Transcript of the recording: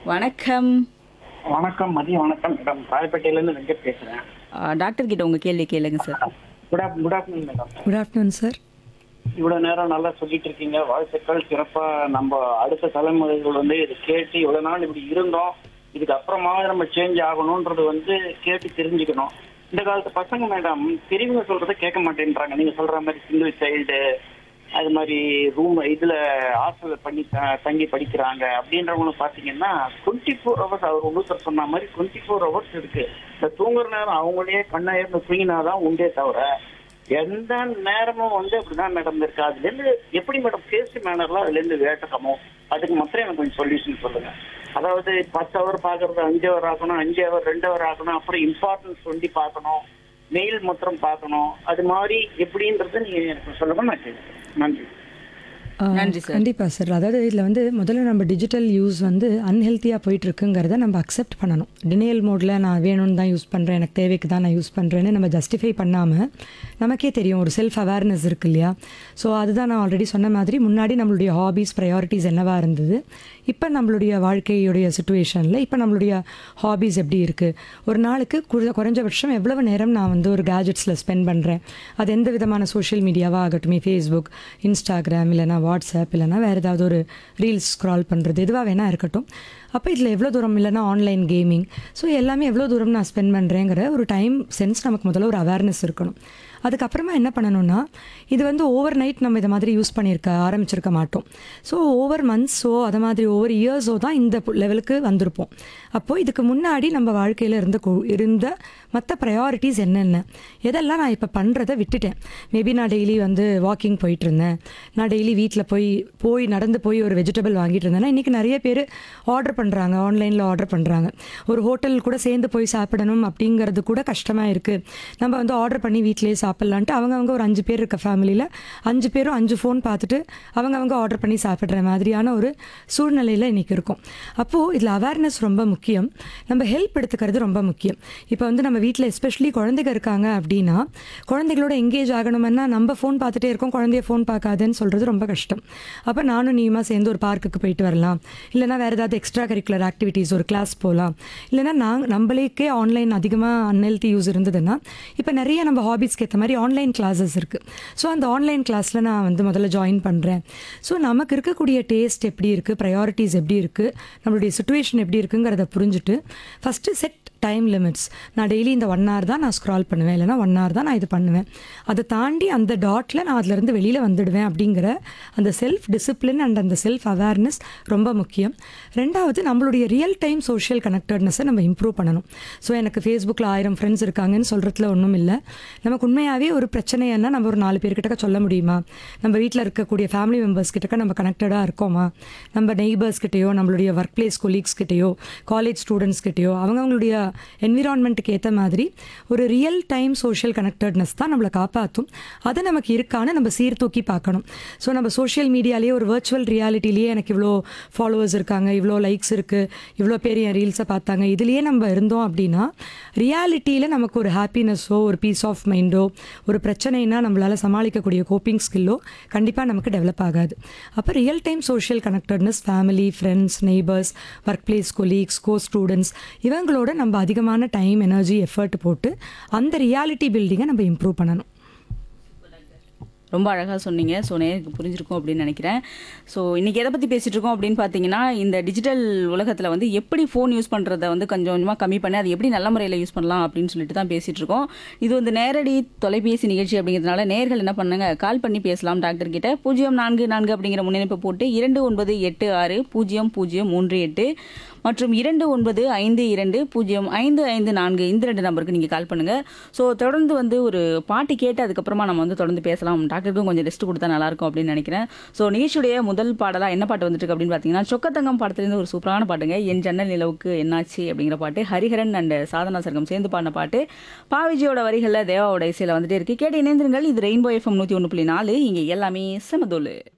வணக்கம் வணக்கம் மதியம் வணக்கம் மேடம் ராயப்பேட்டையிலேருந்து வெங்கட் பேசுகிறேன் ஆ, டாக்டர் கிட்ட உங்க கேள்வி கேளுங்க sir good off good afternoon madam good afternoon sir இவ்வளோ நேரம் நல்லா சொல்லிட்டு இருக்கீங்க வாழ்த்துக்கள் சிறப்பாக நம்ம அடுத்த தலைமுறைகள் வந்து இது கேட்டு இவ்வளோ நாள் இப்படி இருந்தோம் இதுக்கு அப்புறமா நம்ம சேஞ்ச் ஆகணுன்றது வந்து கேட்டு தெரிஞ்சுக்கணும் இந்த காலத்து பசங்க மேடம் பெரியவங்க சொல்றதை கேட்க மாட்டேன்றாங்க நீங்க சொல்ற மாதிரி சிங்கிள் சைல்டு அது மாதிரி ரூம் இதுல ஹாஸ்டல் பண்ணி த- தங்கி படிக்கிறாங்க அப்படின்றவங்க பாத்தீங்கன்னா டுவெண்ட்டி ஃபோர் ஹவர்ஸ் அவர் ஒன்று சொன்ன மாதிரி டுவெண்ட்டி ஃபோர் ஹவர்ஸ் இருக்கு இந்த தூங்குற நேரம் அவங்களே கண்ணை இருந்து தூங்கினாதான் உண்டே தவிர எந்த நேரமும் வந்து அப்படிதான் மேடம் இருக்கு அதுல இருந்து எப்படி மேடம் பேசி மேனர்லாம் அதுல இருந்து வேட்டக்கமோ அதுக்கு மாத்திரம் எனக்கு கொஞ்சம் சொல்யூஷன் சொல்லுங்க அதாவது பத்து ஹவர் பாக்குறது அஞ்சு ஹவர் ஆகணும் அஞ்சு ஹவர் ரெண்டு ஹவர் ஆகணும் அப்புறம் இம்பார்ட்டன்ஸ் சொல்லி பார்க்கணும் மெயில் மாத்திரம் பார்க்கணும் அது மாதிரி எப்படின்றது நீங்க எனக்கு சொல்லுங்க நான் கேட்குறேன் நன்றி நன்றி சார். கண்டிப்பாக சார் அதாவது இதில் வந்து முதல்ல நம்ம டிஜிட்டல் யூஸ் வந்து அன்ஹெல்த்தியாக போயிட்டு இருக்குங்கிறத நம்ம அக்செப்ட் பண்ணணும் டினையல் மோடில் நான் வேணும்னு தான் யூஸ் பண்ணுறேன் எனக்கு தேவைக்கு தான் நான் யூஸ் பண்ணுறேன்னு நம்ம ஜஸ்டிஃபை பண்ணாமல் நமக்கே தெரியும் ஒரு செல்ஃப் அவேர்னஸ் இருக்கு இல்லையா ஸோ அதுதான் நான் ஆல்ரெடி சொன்ன மாதிரி முன்னாடி நம்மளுடைய ஹாபீஸ் ப்ரையாரிட்டிஸ் என்னவா இருந்தது இப்போ நம்மளுடைய வாழ்க்கையுடைய சுச்சுவேஷனில் இப்போ நம்மளுடைய ஹாபீஸ் எப்படி இருக்குது ஒரு நாளுக்கு குறை- குறைஞ்சபட்சம் எவ்வளவு நேரம் நான் வந்து ஒரு கேஜெட்ஸில் ஸ்பெண்ட் பண்ணுறேன் அது எந்த விதமான சோஷியல் மீடியாவாக ஆகட்டுமே ஃபேஸ்புக் இன்ஸ்டாகிராம் இல்லைனா வாட்ஸ்அப் இல்லைனா வேறு ஏதாவது ஒரு ரீல்ஸ் ஸ்க்ரால் பண்ணுறது எதுவாக வேணால் இருக்கட்டும் அப்போ இதில் எவ்வளோ தூரம் இல்லைனா ஆன்லைன் கேமிங் ஸோ எல்லாமே எவ்வளோ தூரம் நான் ஸ்பெண்ட் பண்ணுறேங்கிற ஒரு டைம் சென்ஸ் நமக்கு முதல்ல ஒரு அவேர்னஸ் இருக்கணும் அதுக்கப்புறமா என்ன பண்ணணும்னா இது வந்து ஓவர் நைட் நம்ம இதை மாதிரி யூஸ் பண்ணியிருக்க ஆரம்பிச்சிருக்க மாட்டோம் ஸோ ஓவர் மந்த்ஸோ அதை மாதிரி ஓவர் இயர்ஸோ தான் இந்த லெவலுக்கு வந்திருப்போம் அப்போது இதுக்கு முன்னாடி நம்ம வாழ்க்கையில் இருந்த கு- இருந்த மற்ற ப்ரையாரிட்டிஸ் என்னென்ன எதெல்லாம் நான் இப்போ பண்ணுறதை விட்டுட்டேன் மேபி நான் டெய்லி வந்து வாக்கிங் போயிட்டு இருந்தேன் நான் டெய்லி வீட்டில் போய் போய் நடந்து போய் ஒரு வெஜிடபிள் வாங்கிட்டு இருந்தேன்னா இன்றைக்கி நிறைய பேர் ஆர்டர் பண்ணுறாங்க ஆன்லைனில் ஆர்டர் பண்ணுறாங்க ஒரு ஹோட்டல் கூட சேர்ந்து போய் சாப்பிடணும் அப்படிங்கிறது கூட கஷ்டமாக இருக்குது நம்ம வந்து ஆர்டர் பண்ணி வீட்டிலேயே சாப்பிட்லான்ட்டு அவங்கவங்க ஒரு அஞ்சு பேர் இருக்க ஃபேமிலியில் அஞ்சு பேரும் அஞ்சு ஃபோன் பார்த்துட்டு அவங்கவங்க ஆர்டர் பண்ணி சாப்பிட்ற மாதிரியான ஒரு சூழ்நிலையில் இன்றைக்கி இருக்கும் அப்போது இதில் அவேர்னஸ் ரொம்ப முக்கியம் நம்ம ஹெல்ப் எடுத்துக்கிறது ரொம்ப முக்கியம் இப்போ வந்து நம்ம வீட்டில் எஸ்பெஷலி குழந்தைங்க இருக்காங்க அப்படின்னா குழந்தைகளோட எங்கேஜ் ஆகணும்னா நம்ம ஃபோன் பார்த்துட்டே இருக்கோம் குழந்தைய ஃபோன் பார்க்காதுன்னு சொல்கிறது ரொம்ப கஷ்டம் அப்போ நானும் நீயுமா சேர்ந்து ஒரு பார்க்குக்கு போயிட்டு வரலாம் இல்லைனா வேறு ஏதாவது எக்ஸ்ட்ரா கரிக்குலர் ஆக்டிவிட்டீஸ் ஒரு கிளாஸ் போகலாம் இல்லைனா நாங்கள் நம்மளுக்கே ஆன்லைன் அதிகமாக அன்ஹெல்த்தி யூஸ் இருந்ததுன்னா இப்போ நிறைய நம்ம ஹாபிஸ்க்கு ஏற்ற மாதிரி ஆன்லைன் கிளாஸஸ் இருக்குது ஸோ அந்த ஆன்லைன் கிளாஸில் நான் வந்து முதல்ல ஜாயின் பண்ணுறேன் ஸோ நமக்கு இருக்கக்கூடிய டேஸ்ட் எப்படி இருக்குது ப்ரையாரிட்டிஸ் எப்படி இருக்குது நம்மளுடைய சுச்சுவேஷன் எப்படி இருக்குங்கிறத புரிஞ்சுட்டு ஃபஸ்ட்டு செட் டைம் லிமிட்ஸ் நான் டெய்லி இந்த ஒன் hour தான் நான் ஸ்க்ரால் பண்ணுவேன் இல்லைனா ஒன் hour தான் நான் இது பண்ணுவேன் அதை தாண்டி அந்த டாட்டில் நான் அதுலேருந்து வெளியில் வந்துடுவேன் அப்படிங்கிற அந்த செல்ஃப் டிசிப்ளின் அண்ட் அந்த செல்ஃப் அவேர்னஸ் ரொம்ப முக்கியம் ரெண்டாவது நம்மளுடைய ரியல் டைம் சோஷியல் கனெக்டட்னஸை நம்ம இம்ப்ரூவ் பண்ணணும் ஸோ எனக்கு ஃபேஸ்புக்கில் ஆயிரம் ஃப்ரெண்ட்ஸ் இருக்காங்கன்னு சொல்கிறதுல ஒன்றும் இல்லை நமக்கு உண்மையாகவே ஒரு பிரச்சனைன்னா நம்ம ஒரு நாலு பேர்கிட்ட சொல்ல முடியுமா நம்ம வீட்டில் இருக்கக்கூடிய ஃபேமிலி மெம்பர்ஸ் கிட்டக்க நம்ம கனெக்டடாக இருக்கோமா நம்ம நெய்பர்ஸ் கிட்டேயோ நம்மளுடைய ஒர்க் பிளேஸ் கொலீக்ஸ் கிட்டேயோ காலேஜ் ஸ்டூடெண்ட்ஸ் கிட்டேயோ அவங்கவுங்களுடைய என்விரான்மெண்ட்டுக்கு ஏற்ற மாதிரி ஒரு ரியல் டைம் சோஷியல் கனெக்டட்னஸ் தான் நம்மளை காப்பாற்றும் அது நமக்கு இருக்கான்னு நம்ம சீர்தூக்கி பார்க்கணும் ஸோ நம்ம சோஷியல் மீடியாலேயே ஒரு வர்ச்சுவல் ரியாலிட்டிலேயே எனக்கு இவ்வளோ ஃபாலோவர்ஸ் இருக்காங்க இவ்வளோ லைக்ஸ் இருக்குது இவ்வளோ பேர் என் ரீல்ஸை பார்த்தாங்க இதுலேயே நம்ம இருந்தோம் அப்படின்னா ரியாலிட்டியில் நமக்கு ஒரு ஹாப்பினஸோ ஒரு பீஸ் ஆஃப் மைண்டோ ஒரு பிரச்சனைனா நம்மளால் சமாளிக்கக்கூடிய கோப்பிங் ஸ்கில்லோ கண்டிப்பாக நமக்கு டெவலப் ஆகாது அப்போ real time social connectedness family friends neighbours work place colleagues co students இவங்களோட நம்ம அதிகமான டைம் எனர்ஜி எஃபர்ட் போட்டு அந்த ரியாலிட்டி பில்டிங்கை நம்ம இம்ப்ரூவ் பண்ணணும் ரொம்ப அழகாக சொன்னீங்க ஸோ நேருக்கு புரிஞ்சிருக்கும் அப்படின்னு நினைக்கிறேன் ஸோ இன்றைக்கி எதை பற்றி பேசிகிட்டு இருக்கோம் அப்படின்னு பார்த்தீங்கன்னா இந்த டிஜிட்டல் உலகத்தில் வந்து எப்படி ஃபோன் யூஸ் பண்ணுறத வந்து கொஞ்சம் கொஞ்சமாக கம்மி பண்ணி அது எப்படி நல்ல முறையில் யூஸ் பண்ணலாம் அப்படின்னு சொல்லிட்டு தான் பேசிகிட்டு இருக்கோம் இது வந்து நேரடி தொலைபேசி நிகழ்ச்சி அப்படிங்கிறதுனால நேர்கள் என்ன பண்ணுங்க கால் பண்ணி பேசலாம் டாக்டர் கிட்ட பூஜ்ஜியம் நான்கு நான்கு அப்படிங்கிற முன்னெடுப்பு போட்டு இரண்டு ஒன்பது எட்டு ஆறு பூஜ்ஜியம் பூஜ்ஜியம் மூன்று எட்டு மற்றும் இரண்டு ஒன்பது ஐந்து இரண்டு பூஜ்ஜியம் ஐந்து ஐந்து நான்கு இந்த ரெண்டு நம்பருக்கு நீங்கள் கால் பண்ணுங்கள் ஸோ தொடர்ந்து வந்து ஒரு பாட்டு கேட்டு அதுக்கப்புறமா நம்ம வந்து தொடர்ந்து பேசலாம் டாக்டருக்கும் கொஞ்சம் ரெஸ்ட் கொடுத்தா நல்லாயிருக்கும் அப்படின்னு நினைக்கிறேன் ஸோ நிகழ்ச்சியுடைய முதல் பாடலாக என்ன பாட்டு வந்துட்டு இருக்கு அப்படின்னு பார்த்தீங்கன்னா சொக்கத்தங்கம் படத்துலேருந்து ஒரு சூப்பரான பாட்டுங்க என் ஜன்னல் நிலவுக்கு என்னாச்சு அப்படிங்கிற பாட்டு ஹரிஹரன் அண்ட் சாதனா சர்க்கம் சேர்ந்து பாடின பாட்டு பாவிஜியோட வரிகளில் தேவாவோட இசையில் வந்துட்டே இருக்கு கேட்டு இணைந்திருங்கள் இது ரெயின்போ எஃப்எம் நூற்றி ஒன்று புள்ளி நாலு இங்கே எல்லாமே செமதோலு